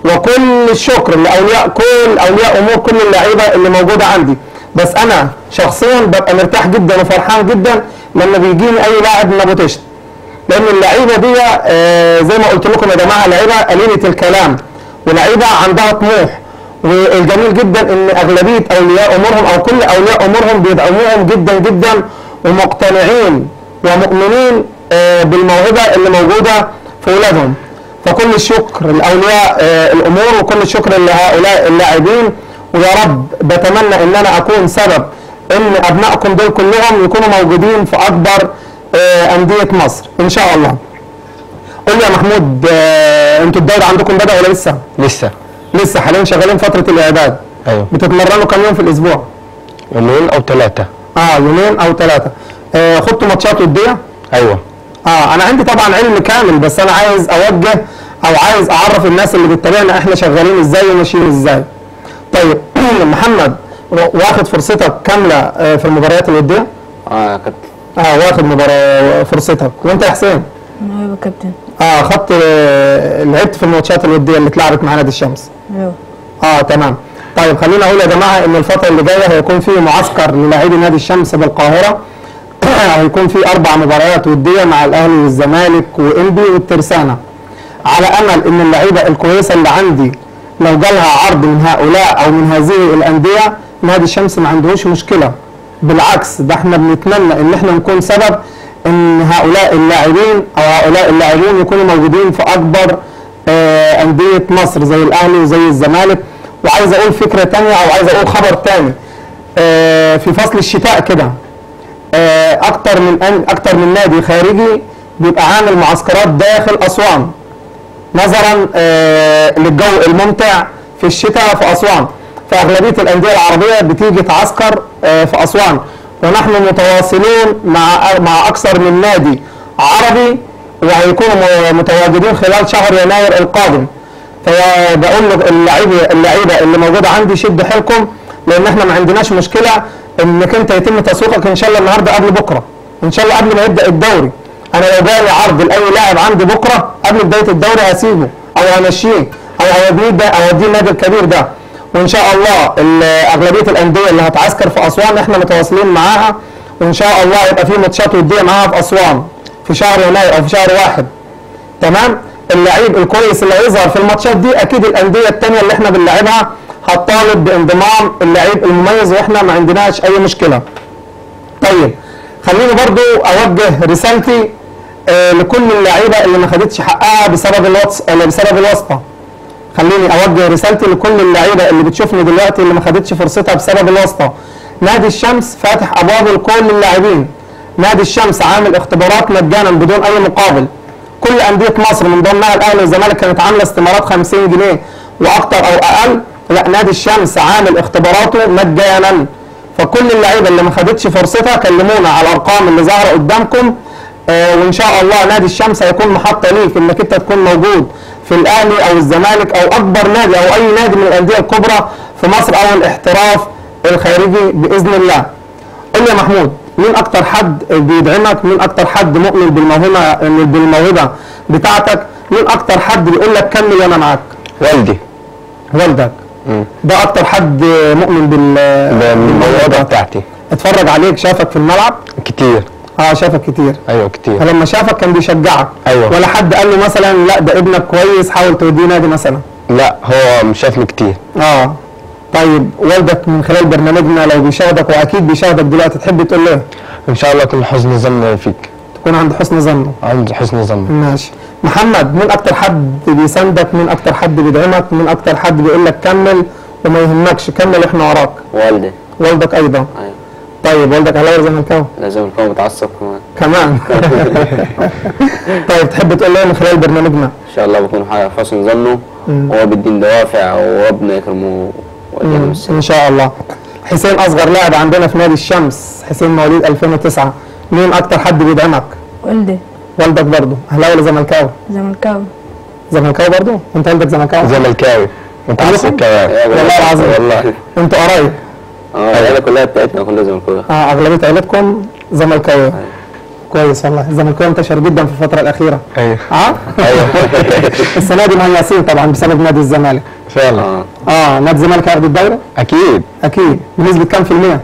وكل الشكر لاولياء كل اولياء امور كل اللعيبه اللي موجوده عندي بس انا شخصيا ببقى مرتاح جدا وفرحان جدا لما بيجيني اي لاعب من ابو تشت لان اللعيبه دي آه، زي ما قلت لكم يا جماعه لعيبه قليله الكلام ولعيبه عندها طموح والجميل جدا ان اغلبيه اولياء امورهم او كل اولياء امورهم بيدعموهم جدا جدا ومقتنعين ومؤمنين آه، بالموهبه اللي موجوده في اولادهم فكل الشكر لاولياء آه، الامور وكل الشكر لهؤلاء اللاعبين ويا رب بتمنى ان انا اكون سبب ان ابنائكم دول كلهم يكونوا موجودين في اكبر آه، انديه مصر ان شاء الله. قول لي يا محمود آه، انتوا الدوري عندكم بدا ولا لسه؟ لسه لسه حاليا شغالين فتره الاعداد. ايوه بتتمرنوا كم يوم في الاسبوع؟ يومين او ثلاثه اه يومين او ثلاثه. آه خدتوا ماتشات وديه؟ ايوه اه انا عندي طبعا علم كامل بس انا عايز اوجه او عايز اعرف الناس اللي بتتابعنا احنا شغالين ازاي وماشيين ازاي. طيب محمد واخد فرصتك كامله آه، في المباريات الوديه؟ اه يا كابتن اه واخد مباراه فرصتك وانت يا حسين؟ ايوه كابتن اه خدت آه، لعبت في الماتشات الوديه اللي اتلعبت مع نادي الشمس. ايوه اه تمام طيب خلينا اقول يا جماعه ان الفتره اللي جايه هيكون في معسكر للاعبي نادي الشمس بالقاهره هيكون في اربع مباريات وديه مع الاهلي والزمالك وانبي والترسانه على امل ان اللعيبه الكويسه اللي عندي لو جالها عرض من هؤلاء او من هذه الانديه نادي الشمس ما عندهوش مشكله بالعكس ده احنا بنتمنى ان احنا نكون سبب ان هؤلاء اللاعبين او هؤلاء اللاعبين يكونوا موجودين في اكبر آه، انديه مصر زي الاهلي وزي الزمالك وعايز اقول فكره تانية او عايز اقول خبر تاني آه، في فصل الشتاء كده آه، اكتر من أن- اكتر من نادي خارجي بيبقى عامل معسكرات داخل اسوان نظرا آه، للجو الممتع في الشتاء في اسوان فاغلبيه الانديه العربيه بتيجي تعسكر آه، في اسوان ونحن متواصلون مع مع اكثر من نادي عربي وهيكونوا م- متواجدين خلال شهر يناير القادم فبقول له اللعيبه اللعيبه اللي موجوده عندي شد حيلكم لان احنا ما عندناش مشكله انك انت يتم تسويقك ان شاء الله النهارده قبل بكره ان شاء الله قبل ما يبدا الدوري انا لو جالي عرض لاي لاعب عندي بكره قبل بدايه الدوري هسيبه او همشيه او هوديه ده اوديه النادي الكبير ده وان شاء الله ال- اغلبيه الانديه اللي هتعسكر في اسوان احنا متواصلين معاها وان شاء الله يبقى في ماتشات وديه معاها في اسوان في شهر يناير او في شهر واحد تمام اللعيب الكويس اللي هيظهر في الماتشات دي اكيد الانديه الثانيه اللي احنا بنلعبها هتطالب بانضمام اللعيب المميز واحنا ما عندناش اي مشكله طيب خليني برضو اوجه رسالتي آه لكل اللعيبه اللي ما خدتش حقها بسبب الوص... ولا بسبب الواسطه خليني اوجه رسالتي لكل اللعيبه اللي بتشوفني دلوقتي اللي ما خدتش فرصتها بسبب الواسطه نادي الشمس فاتح ابوابه لكل اللاعبين نادي الشمس عامل اختبارات مجانا بدون اي مقابل كل انديه مصر من ضمنها الاهلي والزمالك كانت عامله استمارات 50 جنيه واكتر او اقل لا نادي الشمس عامل اختباراته مجانا فكل اللعيبه اللي ما خدتش فرصتها كلمونا على الارقام اللي ظاهره قدامكم آه وان شاء الله نادي الشمس هيكون محطه ليك انك انت تكون موجود في الاهلي او الزمالك او اكبر نادي او اي نادي من الانديه الكبرى في مصر او الاحتراف الخارجي باذن الله. قول لي يا محمود مين اكتر حد بيدعمك؟ مين اكتر حد مؤمن بالموهبه بالموهبه بتاعتك؟ مين اكتر حد بيقول لك كمل وانا معاك؟ والدي والدك. ده اكتر حد مؤمن بال بالموهبه بتاعتي اتفرج عليك شافك في الملعب؟ كتير اه شافك كتير. ايوه كتير فلما شافك كان بيشجعك أيوة. ولا حد قال له مثلا لا ده ابنك كويس حاول توديه نادي مثلا لا هو شافني كتير اه طيب والدك من خلال برنامجنا لو بيشاهدك واكيد بيشاهدك دلوقتي تحب تقول له إيه؟ ان شاء الله يكون حسن ظن فيك تكون عند حسن ظنه عند حسن ظن ماشي محمد مين اكتر حد بيساندك مين اكتر حد بيدعمك مين اكتر حد بيقول لك كمل وما يهمكش كمل احنا وراك والدي والدك ايضا ايوه طيب والدك اهلاوي ولا زملكاوي لازم يكون متعصب كمان كمان طيب تحب تقول له إيه من خلال برنامجنا ان شاء الله بكون حاجه في حسن ظنه وهو بيديني دوافع وربنا يكرمه ويدينا من السنة. ان شاء الله حسين اصغر لاعب عندنا في نادي الشمس حسين مواليد 2009 مين اكتر حد بيدعمك والدي والدك برضه اهلاوي ولا زملكاوي زملكاوي زملكاوي برضه انت والدك زملكاوي زملكاوي متعصب كمان والله العظيم والله انتوا قرايب اه العيله كلها بتاعتنا كلها زملكاويه اه اغلبيه عيلتكم زملكاويه كويس والله الزملكاويه انتشر جدا في الفتره الاخيره ايوه اه السنه دي مهيصين طبعا بسبب نادي الزمالك فعلا اه اه نادي الزمالك هياخد الدوري اكيد اكيد بنسبه كام في الميه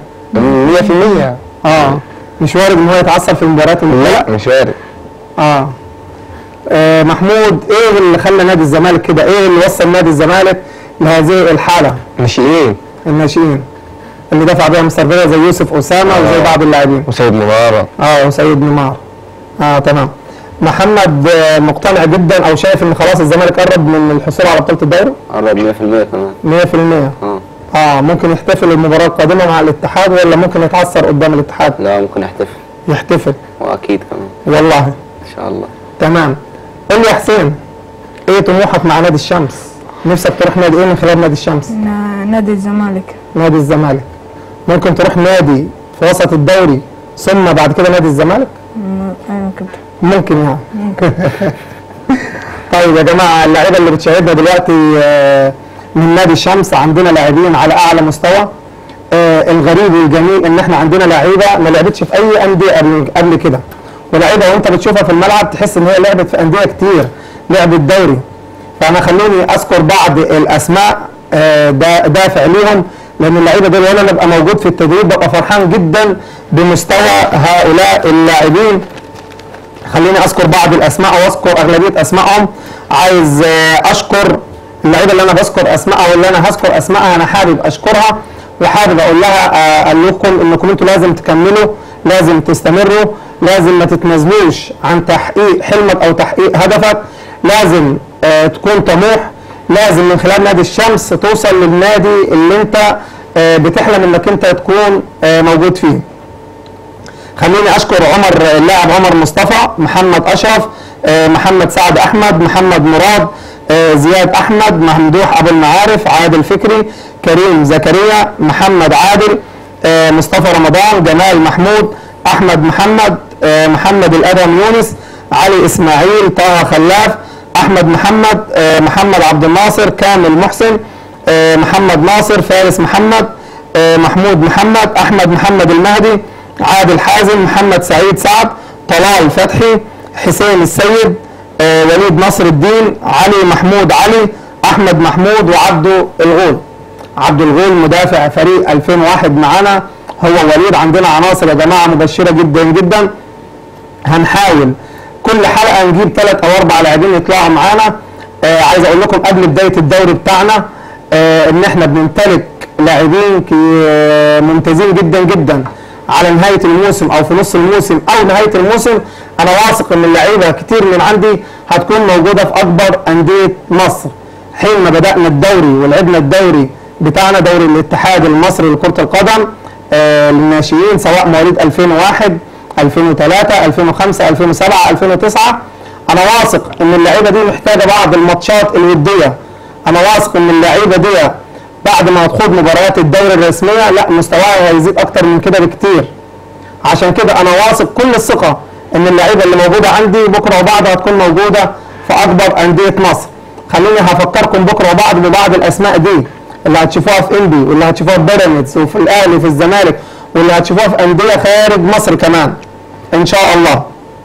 100% اه مش وارد ان هو يتعثر في المباريات المقبله لا مش وارد آه. اه محمود ايه اللي خلى نادي الزمالك كده ايه اللي وصل نادي الزمالك لهذه الحاله ناشئين الناشئين اللي دفع بيها مستر فيرا زي يوسف اسامه وزي آه. بعض اللاعبين وسيد منارة اه وسيد نيمار اه تمام محمد آه، مقتنع جدا او شايف ان خلاص الزمالك قرب من الحصول على بطوله الدوري قرب 100% كمان 100% اه اه ممكن يحتفل المباراه القادمه مع الاتحاد ولا ممكن يتعثر قدام الاتحاد لا ممكن احتفل يحتفل واكيد كمان والله ان شاء الله تمام قول لي يا حسين ايه طموحك مع نادي الشمس نفسك تروح نادي ايه من خلال نادي الشمس نا- نادي الزمالك نادي الزمالك ممكن تروح نادي في وسط الدوري ثم بعد كده نادي الزمالك م- ايوه كده ممكن يعني طيب يا جماعه اللعيبه اللي بتشاهدنا دلوقتي آه، من نادي الشمس عندنا لاعبين على اعلى مستوى آه، الغريب والجميل ان احنا عندنا لعيبه ما لعبتش في اي انديه قبل قبل كده ولعيبه وانت بتشوفها في الملعب تحس ان هي لعبت في انديه كتير لعبت دوري فانا خلوني اذكر بعض الاسماء آه، دا- دافع ليهم لان اللعيبه دول وانا ببقى موجود في التدريب ببقى فرحان جدا بمستوى هؤلاء اللاعبين خليني اذكر بعض الاسماء واذكر اغلبيه اسمائهم عايز آه، اشكر اللعيبه اللي انا بذكر اسمائها واللي انا هذكر اسمائها انا حابب اشكرها وحابب اقول لها آه، اقول لكم انكم انتوا لازم تكملوا لازم تستمروا لازم ما تتنازلوش عن تحقيق حلمك او تحقيق هدفك لازم آه، تكون طموح لازم من خلال نادي الشمس توصل للنادي اللي انت آه، بتحلم انك انت تكون آه، موجود فيه خليني اشكر عمر اللاعب عمر مصطفى محمد اشرف آه، محمد سعد احمد محمد مراد آه، زياد احمد ممدوح ابو المعارف عادل فكري كريم زكريا محمد عادل آه، مصطفى رمضان جمال محمود احمد محمد آه، محمد الادم يونس علي اسماعيل طه خلاف احمد محمد آه، محمد عبد الناصر كامل محسن آه، محمد ناصر فارس محمد آه، محمود محمد احمد محمد المهدي عادل حازم محمد سعيد سعد طلال فتحي حسين السيد آه، وليد نصر الدين علي محمود علي احمد محمود وعبده الغول عبد الغول مدافع فريق 2001 معانا هو وليد عندنا عناصر يا جماعه مبشره جدا جدا هنحاول كل حلقه نجيب ثلاث او اربع لاعبين يطلعوا معانا آه عايز اقول لكم قبل بدايه الدوري بتاعنا آه ان احنا بنمتلك لاعبين كي- آه، ممتازين جدا جدا على نهايه الموسم او في نص الموسم او نهايه الموسم انا واثق ان اللعيبه كتير من عندي هتكون موجوده في اكبر انديه مصر حين ما بدانا الدوري ولعبنا الدوري بتاعنا دوري الاتحاد المصري لكره القدم آه للناشئين سواء مواليد 2001 2003 2005 2007 2009 انا واثق ان اللعيبه دي محتاجه بعض الماتشات الوديه انا واثق ان اللعيبه دي بعد ما تخوض مباريات الدوري الرسميه لا مستواها هيزيد اكتر من كده بكتير عشان كده انا واثق كل الثقه ان اللعيبه اللي موجوده عندي بكره وبعد هتكون موجوده في اكبر انديه مصر خليني هفكركم بكره وبعد ببعض الاسماء دي اللي هتشوفوها في انبي واللي هتشوفوها في بيراميدز وفي الاهلي وفي الزمالك واللي هتشوفوها في انديه خارج مصر كمان ان شاء الله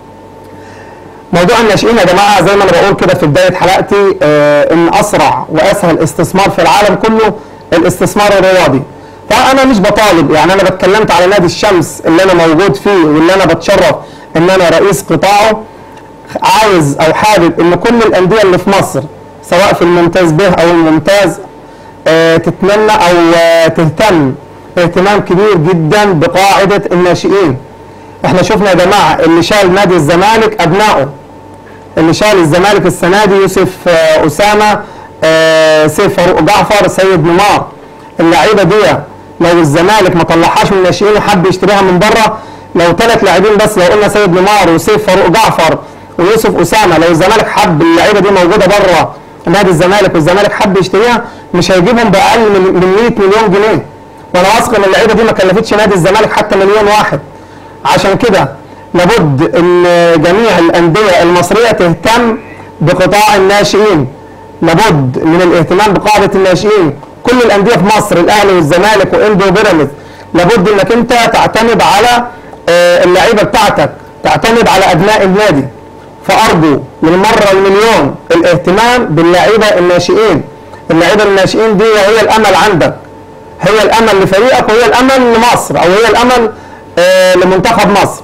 موضوع الناشئين يا جماعه زي ما انا بقول كده في بدايه حلقتي آه ان اسرع واسهل استثمار في العالم كله الاستثمار الرياضي فانا مش بطالب يعني انا بتكلمت على نادي الشمس اللي انا موجود فيه واللي انا بتشرف ان انا رئيس قطاعه عايز او حابب ان كل الانديه اللي في مصر سواء في الممتاز به او الممتاز آه، تتمنى او آه، تهتم اهتمام كبير جدا بقاعده الناشئين احنا شفنا يا جماعه اللي شال نادي الزمالك ابنائه اللي شال الزمالك السنه دي يوسف آه، اسامه آه، سيف فاروق جعفر سيد نمار اللعيبه دي لو الزمالك ما طلعهاش من الناشئين وحب يشتريها من بره لو ثلاث لاعبين بس لو قلنا سيد نمار وسيف فاروق جعفر ويوسف اسامه لو الزمالك حب اللعيبه دي موجوده بره نادي الزمالك والزمالك حب يشتريها مش هيجيبهم باقل من من 100 مليون جنيه وانا واثق ان اللعيبه دي ما كلفتش نادي الزمالك حتى مليون واحد عشان كده لابد ان جميع الانديه المصريه تهتم بقطاع الناشئين لابد من الاهتمام بقاعده الناشئين كل الانديه في مصر الاهلي والزمالك وانبي وبيراميدز لابد انك انت تعتمد على آه، اللعيبه بتاعتك تعتمد على ابناء النادي فارجو للمره المليون الاهتمام باللعيبه الناشئين اللعيبه الناشئين دي هي الامل عندك هي الامل لفريقك وهي الامل لمصر او هي الامل آه، لمنتخب مصر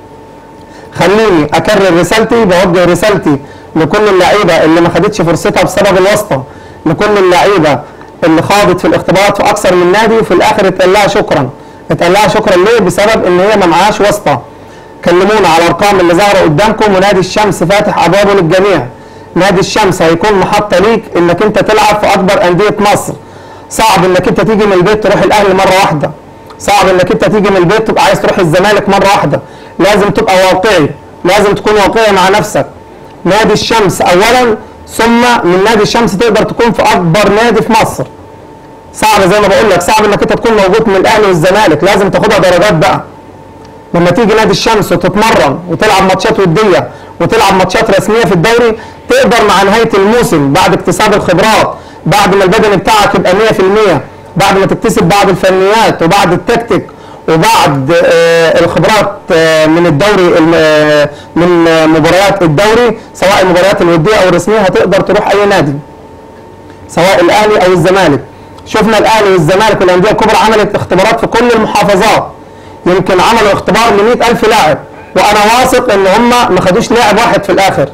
خليني اكرر رسالتي بوجه رسالتي لكل اللعيبه اللي ما خدتش فرصتها بسبب الواسطه لكل اللعيبه اللي خاضت في الاختبارات في اكثر من نادي وفي الاخر اتقال لها شكرا اتقال لها شكرا ليه بسبب ان هي ما معهاش واسطه كلمونا على الارقام اللي ظاهره قدامكم ونادي الشمس فاتح ابوابه للجميع نادي الشمس هيكون محطه ليك انك انت تلعب في اكبر انديه مصر صعب انك انت تيجي من البيت تروح الاهلي مره واحده صعب انك انت تيجي من البيت تبقى عايز تروح الزمالك مره واحده لازم تبقى واقعي لازم تكون واقعي مع نفسك نادي الشمس اولا ثم من نادي الشمس تقدر تكون في اكبر نادي في مصر صعب زي ما بقول لك صعب انك انت تكون موجود من الاهلي والزمالك لازم تاخدها درجات بقى لما تيجي نادي الشمس وتتمرن وتلعب ماتشات وديه وتلعب ماتشات رسميه في الدوري تقدر مع نهايه الموسم بعد اكتساب الخبرات بعد ما البدني بتاعك يبقى 100% بعد ما تكتسب بعض الفنيات وبعد التكتيك وبعد آه، الخبرات آه، من الدوري الم- آه، من آه، مباريات الدوري سواء المباريات الوديه او الرسميه هتقدر تروح اي نادي سواء الاهلي او الزمالك شفنا الاهلي والزمالك والانديه الكبرى عملت اختبارات في كل المحافظات يمكن عملوا اختبار ل 100000 لاعب وانا واثق ان هم ما خدوش لاعب واحد في الاخر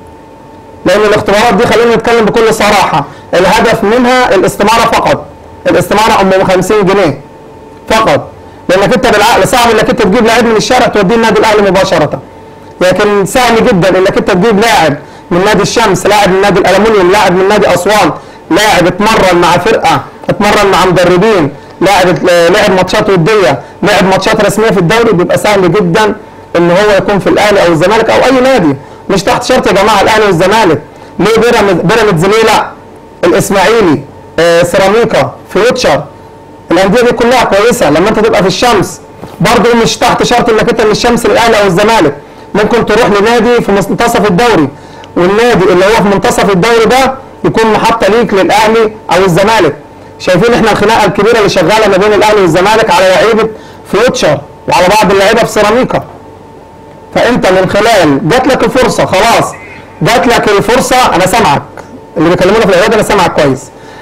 لان الاختبارات دي خلينا نتكلم بكل صراحه الهدف منها الاستماره فقط الاستماره ام 50 جنيه فقط لانك انت بالعقل صعب انك انت تجيب لاعب من الشارع توديه النادي الاهلي مباشره لكن سهل جدا انك انت تجيب لاعب من نادي الشمس لاعب من نادي الالومنيوم لاعب من نادي اسوان لاعب اتمرن مع فرقه اتمرن مع مدربين لاعب لعب ماتشات وديه لعب ماتشات رسميه في الدوري بيبقى سهل جدا ان هو يكون في الاهلي او الزمالك او اي نادي مش تحت شرط يا جماعه الاهلي والزمالك ليه بيراميدز بيراميدز ليه لا الاسماعيلي آه سيراميكا فيوتشر الانديه دي كلها كويسه لما انت تبقى في الشمس برضه مش تحت شرط انك انت من الشمس للاهلي او الزمالك ممكن تروح لنادي في منتصف الدوري والنادي اللي هو في منتصف الدوري ده يكون محطه ليك للاهلي او الزمالك شايفين احنا الخناقه الكبيره اللي شغاله ما بين الاهلي والزمالك على لعيبه فيوتشر وعلى بعض اللعيبه في سيراميكا فانت من خلال جات لك الفرصه خلاص جات لك الفرصه انا سامعك اللي بيكلمونا في الاعداد انا سامعك كويس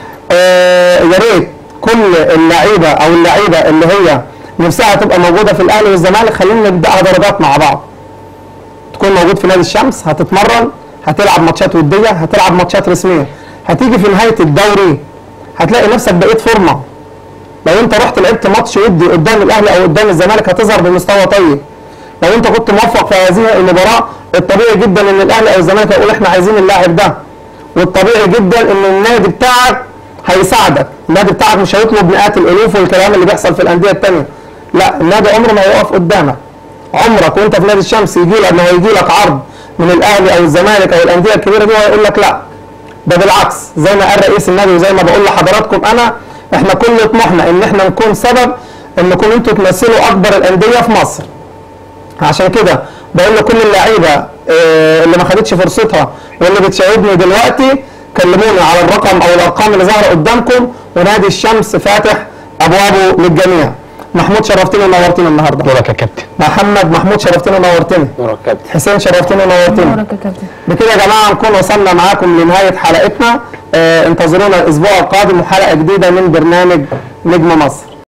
آه يا ريت كل اللعيبه او اللعيبه اللي هي نفسها تبقى موجوده في الاهلي والزمالك خلينا نبداها درجات مع بعض تكون موجود في نادي الشمس هتتمرن هتلعب ماتشات وديه هتلعب ماتشات رسميه هتيجي في نهايه الدوري هتلاقي نفسك بقيت فورمه لو انت رحت لعبت ماتش ودي قدام الاهلي او قدام الزمالك هتظهر بمستوى طيب لو انت كنت موفق في هذه المباراه الطبيعي جدا ان الاهلي او الزمالك هيقول احنا عايزين اللاعب ده والطبيعي جدا ان النادي بتاعك هيساعدك النادي بتاعك مش هيطلب مئات الالوف والكلام اللي بيحصل في الانديه الثانيه لا النادي عمره ما هيقف قدامك عمرك وانت في نادي الشمس يجي لك ما يجي لك عرض من الاهلي او الزمالك او الانديه الكبيره دي وهيقول لك لا ده بالعكس زي ما قال رئيس النادي وزي ما بقول لحضراتكم انا احنا كل طموحنا ان احنا نكون سبب ان نكون انتوا تمثلوا اكبر الانديه في مصر عشان كده بقول لكل اللعيبه اه اللي ما خدتش فرصتها واللي بتشاهدني دلوقتي كلموني على الرقم او الارقام اللي ظاهره قدامكم ونادي الشمس فاتح ابوابه للجميع محمود شرفتني ونورتني النهارده دورك يا كابتن محمد محمود شرفتني ونورتني نورك كابتن حسين شرفتني ونورتني نورك يا كابتن بكده يا جماعه نكون وصلنا معاكم لنهايه حلقتنا آه انتظرونا الاسبوع القادم وحلقه جديده من برنامج نجم مصر